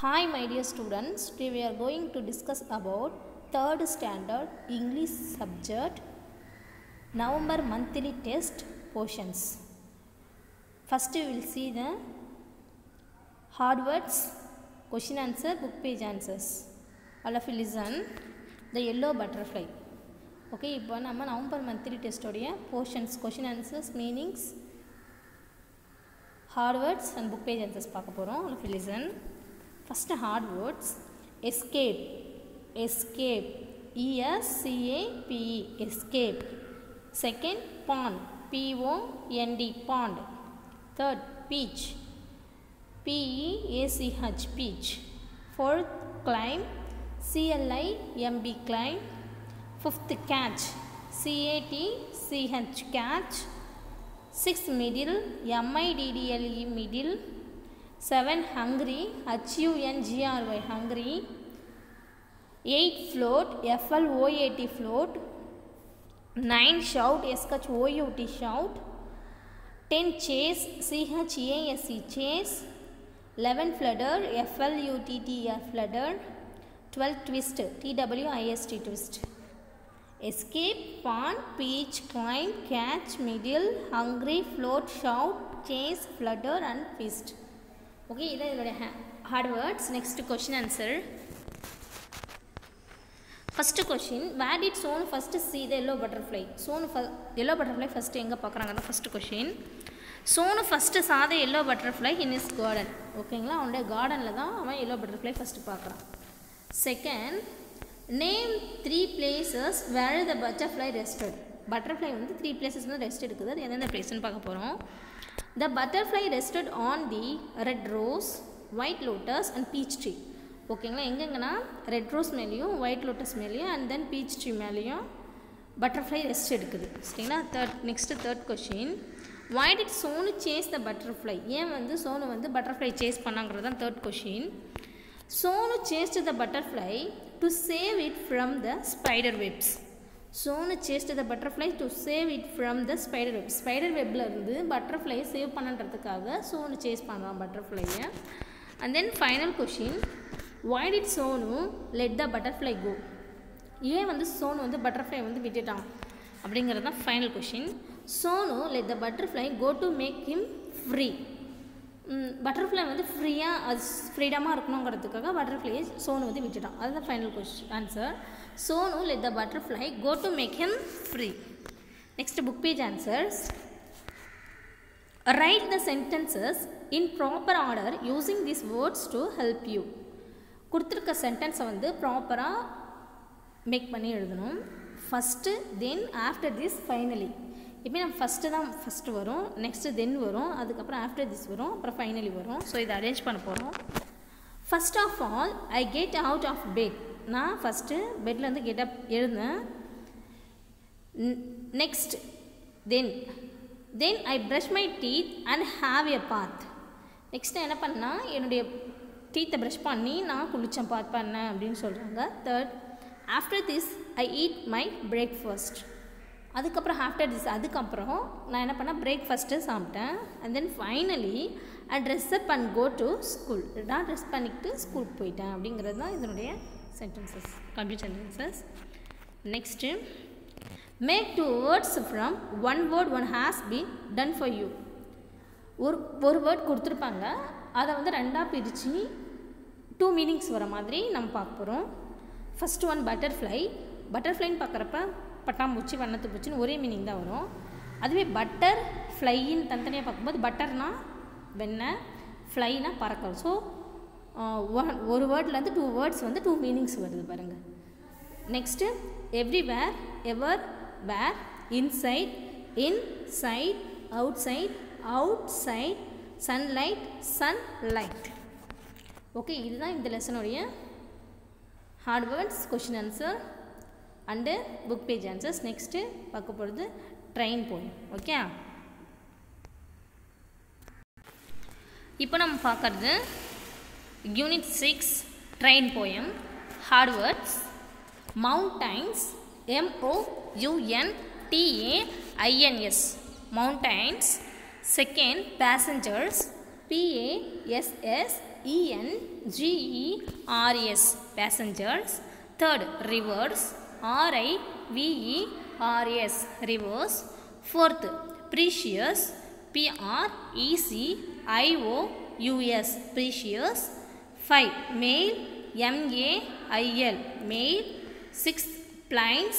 Hi my dear students, today we are going to discuss about third standard English subject November monthly test portions. First we will see the hard words, question answer, book page answers. All of you listen. The yellow butterfly. Okay இப்போ நம்ம November monthly டெஸ்ட்டோடைய portions question answers meanings hard words and book page answers பார்க்க போகிறோம் all listen first hard words escape escape E S C A P E escape second pond P O N D pond third beach B E A C H beach fourth climb C L I M B climb fifth catch c-a-t-c-h catch sixth middle m-i-d-d-l-e middle seven hungry h-u-n-g-r-y hungry eight float f-l-o-a-t float nine shout s-h-o-u-t shout ten chase c-h-a-s-e chase eleven flutter f-l-u-t-t-r flutter twelve twist t-w-i-s-t twist escape, pawn, peach, climb, catch, middle, hungry, float, shout, chase, flutter and fist. Okay இதான் இதோடைய hard words next question answer first question where did Sonu first see the yellow butterfly Sonu ஃப yellow butterfly first எங்கே பார்க்குறாங்க தான் first question Sonu first saw the yellow butterfly in is garden ஓகேங்களா அவனுடைய கார்டனில் தான் அவன் எல்லோ பட்டர்ஃப்ளை ஃபஸ்ட்டு பார்க்குறான் second name three places where the butterfly rested butterfly வந்து த்ரீ பிளேசஸ் வந்து ரெஸ்ட் எடுக்குது அது எந்தெந்த பிளேஸ்னு பார்க்க போகிறோம் த butterfly rested on the red rose white lotus and peach tree ஓகேங்களா எங்கெங்கன்னா ரெட் ரோஸ் மேலேயும் ஒயிட் லோட்டஸ் மேலேயும் அண்ட் தென் பீச் ட்ரீ மேலேயும் பட்டர்ஃப்ளை ரெஸ்ட் எடுக்குது சரிங்களா third next third question why did Sonu chase the butterfly ஏன் வந்து சோனு வந்து பட்டர்ஃப்ளை சேஸ் பண்ணாங்கிறது தான் third question Sonu chased the butterfly to save it from the spider webs Sonu chased the butterfly to save it from the spider web spider வெப்பில் இருந்து பட்டர்ஃப்ளையை save பண்ணுறதுக்காக Sonu chase பண்ணுறான் பட்டர்ஃப்ளையை and then final question why did Sonu let the butterfly go ஏன் வந்து சோனு வந்து butterfly வந்து விட்டுட்டான் அப்படிங்கிறது தான் final question Sonu let the butterfly go to make him free butterfly வந்து ஃப்ரீயாக அது ஃப்ரீடமாக இருக்கணுங்கிறதுக்காக பட்டர்ஃப்ளையை சோனு வந்து விட்டுட்டான் அதுதான் final question answer Sonu let the butterfly go to make him free next book page answers write the sentences in proper order using this words to help you கொடுத்துருக்க சென்டென்ஸை வந்து ப்ராப்பராக மேக் பண்ணி எழுதணும் first then after this finally இப்போ நம்ம first தான் first வரும் நெக்ஸ்ட்டு தென் வரும் அதுக்கப்புறம் ஆஃப்டர் திஸ் வரும் அப்புறம் ஃபைனலி வரும் ஸோ இதை அரேஞ்ச் பண்ண போகிறோம் first of all I get out of bed நான் ஃபஸ்ட்டு பெட்லேருந்து கெட் அப் எழுந்தேன் next then then I brush my teeth and have a bath next என்ன பண்ணால் என்னுடைய டீத்தை ப்ரஷ் பண்ணி நான் குளித்தேன் பாத் பண்ணேன் அப்படின்னு சொல்கிறாங்க third after this I eat my breakfast அதுக்கப்புறம் ஆஃப்டர் திஸ் அதுக்கப்புறம் நான் என்ன பண்ணேன் பிரேக்ஃபாஸ்ட்டு சாப்பிட்டேன் and then finally I dress up and go to school நான் ட்ரெஸ் பண்ணிக்கிட்டு ஸ்கூலுக்கு போயிட்டேன் அப்படிங்கிறது தான் இதனுடைய sentences complete sentences next make two words from one word one has been done for you ஒரு ஒரு வேர்ட் கொடுத்துருப்பாங்க அதை வந்து ரெண்டாக பிரித்து டூ மீனிங்ஸ் வர மாதிரி நம்ம பார்க்க போகிறோம் ஃபஸ்ட் ஒன் பட்டர்ஃப்ளை பட்டர்ஃப்ளைன்னு பார்க்குறப்ப பட்டாம்பூச்சி வண்ணத்து பூச்சின்னு ஒரே மீனிங் தான் வரும் அதுவே பட்டர் ஃப்ளைன்னு தனித்தனியாக பார்க்கும்போது பட்டர்னா வெண்ணெய் ஃப்ளைனா பறக்கல் ஸோ ஒரு வேர்ட்லேருந்து டூ வேர்ட்ஸ் வந்து டூ மீனிங்ஸ் வருது பாருங்கள் நெக்ஸ்ட்டு எவ்ரிவேர் எவர் வேர் இன்சைட் இன் sight out sight out side sunlight Sun light okay இதுதான் இந்த லெசனுடைய heart words question answer and book page answers next பார்க்க போகிறது ட்ரெயின் போயம் ஓகே இப்போ நம்ம பார்க்குறது unit six train poem heart words mountains எம்ஓ-யூ-என்-டி-ஏ-ஐ-என்-எஸ் mountains second passengers பிஏஎஸ்எஸ் இஎன்ஜிஇஆர்எஸ் passengers third reverse ஆர்ஐவிஇஆர்எஸ் reverse fourth precious பிஆர்இசிஐஓயூஎஸ் precious five mail எம்ஏஐஎல் mail six plains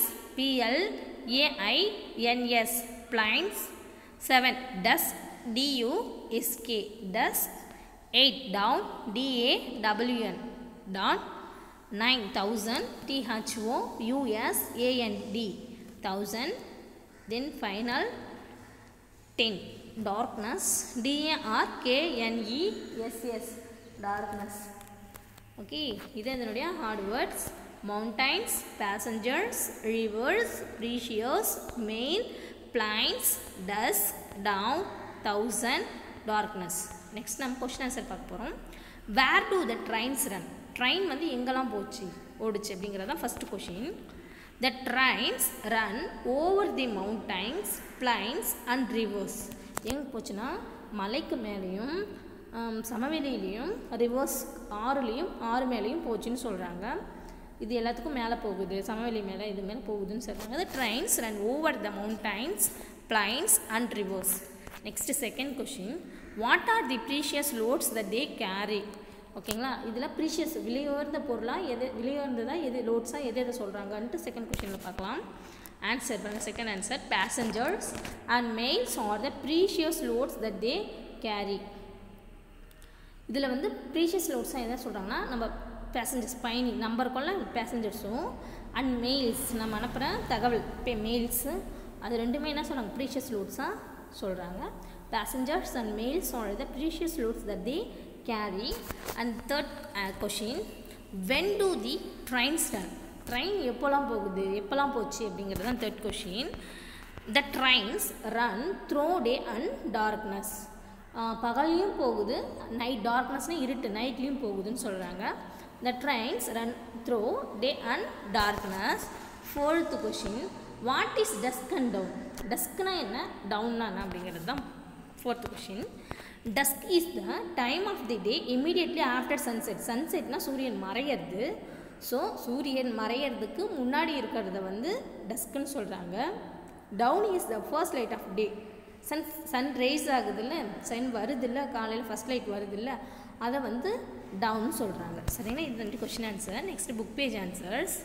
பிஎல்ஏஐஎன்எஸ் plains seven Tusk டியூஎஸ்கே Tusk eight down DAWN Don nine thousand DHO யூஎஸ்ஏஎன்டி thousand தென் final ten darkness டிஏஆர்கேஎன்இஎஸ்எஸ் darkness okay இது இதனுடைய heart words mountains passengers reverse precious main plains Tusk down thousand darkness next நம்ம question answer பார்க்க போகிறோம் வேர் to the trains run train வந்து எங்கெல்லாம் போச்சு ஓடுச்சு அப்படிங்கிறது தான் first question the trains run over the mountains plains and reverse எங்கே போச்சுன்னா மலைக்கு மேலேயும் சமவெளியிலையும் ரிவர்ஸ் ஆறுலேயும் ஆறு மேலேயும் போச்சுன்னு சொல்கிறாங்க இது எல்லாத்துக்கும் மேலே போகுது சமவெளி மேலே இது மேலே போகுதுன்னு சொல்கிறாங்க the trains run over the mountains plains and rivers next second question what are the precious loads the they carry ஓகேங்களா இதில் ப்ரீஷியஸ் விலையுயர்ந்த பொருளாக எது விலையுயர்ந்ததாக எது லோட்ஸாக எது எதை சொல்கிறாங்கன்ட்டு செகண்ட் கொஷினில் பார்க்கலாம் ஆன்சர் பாருங்கள் second answer passengers and mails are the precious loads the they carry இதில் வந்து ப்ரீஷியஸ் லோட்ஸாக எதை சொல்கிறாங்கன்னா நம்ம பேசஞ்சர்ஸ் பயணி நம்பருக்குள்ள பேசஞ்சர்ஸும் அண்ட் மெயில்ஸ் நம்ம அனுப்புகிற தகவல் இப்போ மெயில்ஸு அது ரெண்டுமே என்ன சொல்கிறாங்க ப்ரீஷியஸ் லோட்ஸாக சொல்கிறாங்க passengers and mails are the precious loads the they carry and third question when do the trains run train எப்போல்லாம் போகுது எப்போல்லாம் போச்சு அப்படிங்கிறது தான் third question the trains run through day and darkness பகல்லையும் போகுது நைட் டார்க்னஸ்னால் இருட்டு நைட்லேயும் போகுதுன்னு சொல்கிறாங்க the trains run through day and darkness fourth question what is dusk and dawn டஸ்க்னா என்ன டவுன்னா என்ன அப்படிங்கிறது தான் fourth question dusk is the time of the day immediately after sunset சன்செட்னா சூரியன் மறையிறது ஸோ சூரியன் மறையிறதுக்கு முன்னாடி இருக்கிறத வந்து டஸ்க்குன்னு சொல்கிறாங்க dawn is the first light of day sun sun rise ஆகுதுல்ல சன் வருதில்ல காலையில் ஃபஸ்ட் லைட் வருதில்ல அதை வந்து டவுன் சொல்கிறாங்க சரிங்களா இது ரெண்டு question answer next book page answers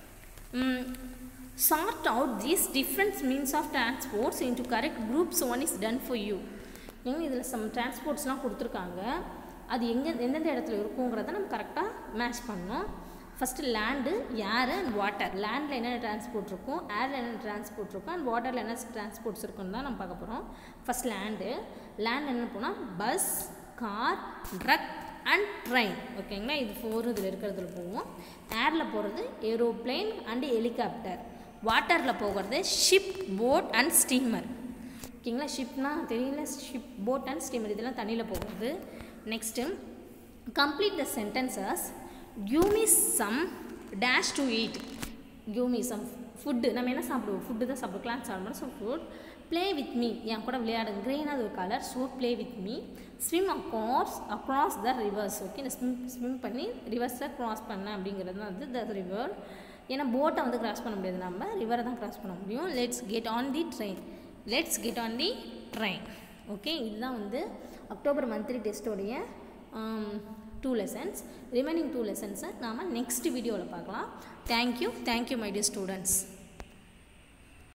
sort out these different means of transports into correct groups one is done for you ஏங்க இதில் சம் டிரான்ஸ்போர்ட்ஸ்லாம் கொடுத்துருக்காங்க அது எங்கே எந்தெந்த இடத்துல இருக்குங்கிறத நம்ம கரெக்டாக மேட்ச் பண்ணணும் first land air and water லேண்டில் என்னென்ன டிரான்ஸ்போர்ட் இருக்கும் ஏரில் என்னென்ன டிரான்ஸ்போர்ட் இருக்கும் அண்ட் வாட்டரில் என்ன டிரான்ஸ்போர்ட்ஸ் இருக்குன்னு தான் நம்ம பார்க்க போகிறோம் ஃபஸ்ட் லேண்டு லேண்ட் என்ன போனால் bus car truck and train ஓகேங்களா இது ஃபோர் இதில் இருக்கிறதுல போவோம் ஏரில் போகிறது ஏரோப்ளேன் அண்டு ஹெலிகாப்டர் வாட்டரில் போகிறது ஷிப் போட் அண்ட் ஸ்டீமர் ஓகேங்களா ஷிப்னா தெரியல ஷிப் போட் அண்ட் ஸ்டீமர் இதெல்லாம் தண்ணியில் போகிறது next complete the sentences give me some dash to eat give me some food நம்ம என்ன சாப்பிடுவோம் ஃபுட்டு தான் சாப்பிடுவோம் கிளாஸ் சாப்பிடுவோம் so food play with me என் கூட விளையாடுங்க க்ரீனாக அது ஒரு colour so play with me swim across across the rivers okay நான் ஸ்விம் ஸ்விம் பண்ணி ரிவர்ஸை க்ராஸ் பண்ணேன் அப்படிங்கிறது தான் வந்து த ரிவர் ஏன்னா போட்டை வந்து கிராஸ் பண்ண முடியாது நம்ம ரிவரை தான் கிராஸ் பண்ண முடியும் let's get on the train let's get on the train okay இதுதான் வந்து அக்டோபர் மந்த்லி டெஸ்ட்டோடைய டூ லெசன்ஸ் ரிமைனிங் டூ லெசன்ஸை நாம் நெக்ஸ்ட் வீடியோவில் பார்க்கலாம் thank you thank you my dear students